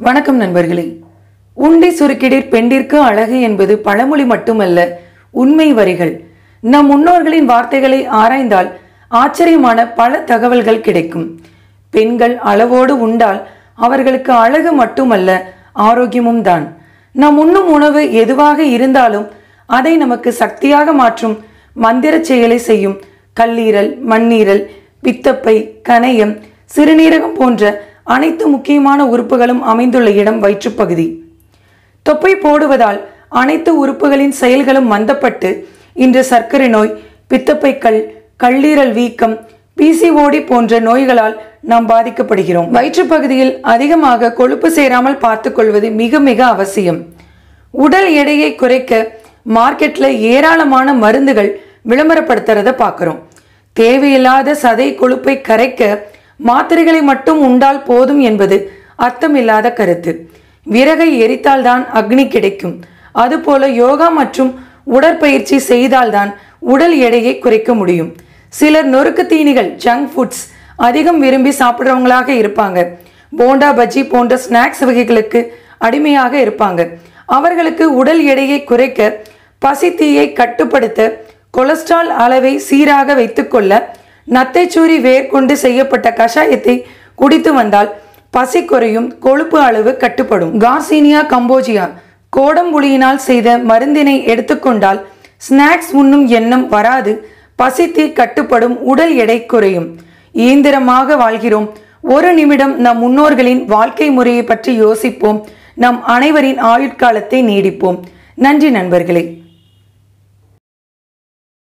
வணக்கம் நண்பர்களே உண்டி சுருக்கிடிற் பெண்டிற்கு அழகு என்பது பழமொழி மட்டுமல்ல உண்மை வரிகள் நம் முன்னோர்களின் வார்த்தைகளை ஆராய்ந்தால் ஆச்சரியமான பல தகவல்கள் கிடைக்கும் பெண்கள் அளவோடு உண்டால் அவர்களுக்கு அழகு மட்டுமல்ல ஆரோக்கியமும் தான் நாம் உண்ணும் உணவு எதுவாக இருந்தாலும் அதை நமக்கு சக்தியாக மாற்றும் மந்திர செயலை செய்யும் கல்லீரல் மண்ணீரல் பித்தப்பை கணையம் சிறுநீரகம் போன்ற அனைத்து முக்கியமான உறுப்புகளும் அமைந்துள்ள இடம் வயிற்றுப்பகுதி தொப்பை போடுவதால் அனைத்து உறுப்புகளின் செயல்களும் மந்தப்பட்டு இன்று சர்க்கரை நோய் பித்தப்பைக்கல் கல்லீரல் வீக்கம் பிசிஓடி போன்ற நோய்களால் நாம் பாதிக்கப்படுகிறோம் வயிற்றுப்பகுதியில் அதிகமாக கொழுப்பு சேராமல் பார்த்துக்கொள்வது மிக மிக அவசியம் உடல் எடையை குறைக்க மார்க்கெட்ல ஏராளமான மருந்துகள் விளம்பரப்படுத்துறத பார்க்குறோம் தேவையில்லாத சதை கொழுப்பை கரைக்க மாத்திரைகளை மட்டும் உண்டால் போதும் என்பது அர்த்தமில்லாத கருத்து விறகை எரித்தால்தான் அக்னி கிடைக்கும் அதுபோல யோகா மற்றும் உடற்பயிற்சி செய்தால்தான் உடல் எடையை குறைக்க முடியும் சிலர் நொறுக்கு தீனிகள் ஜங்க் ஃபுட்ஸ் அதிகம் விரும்பி சாப்பிட்றவங்களாக இருப்பாங்க போண்டா பஜ்ஜி போன்ற ஸ்நாக்ஸ் வகைகளுக்கு அடிமையாக இருப்பாங்க அவர்களுக்கு உடல் எடையை குறைக்க பசித்தீயை கட்டுப்படுத்த கொலஸ்ட்ரால் அளவை சீராக வைத்துக்கொள்ள நத்தைச்சூரி வேர் கொண்டு செய்யப்பட்ட கஷாயத்தை குடித்து வந்தால் பசி குறையும் கொழுப்பு அளவு கட்டுப்படும் கார்சீனியா கம்போஜியா கோடம்புளியினால் செய்த மருந்தினை எடுத்துக்கொண்டால் ஸ்நாக்ஸ் உண்ணும் எண்ணம் வராது பசித்தீ கட்டுப்படும் உடல் எடை குறையும் இயந்திரமாக வாழ்கிறோம் ஒரு நிமிடம் நம் முன்னோர்களின் வாழ்க்கை முறையை பற்றி யோசிப்போம் நம் அனைவரின் ஆயுட்காலத்தை நீடிப்போம் நன்றி நண்பர்களே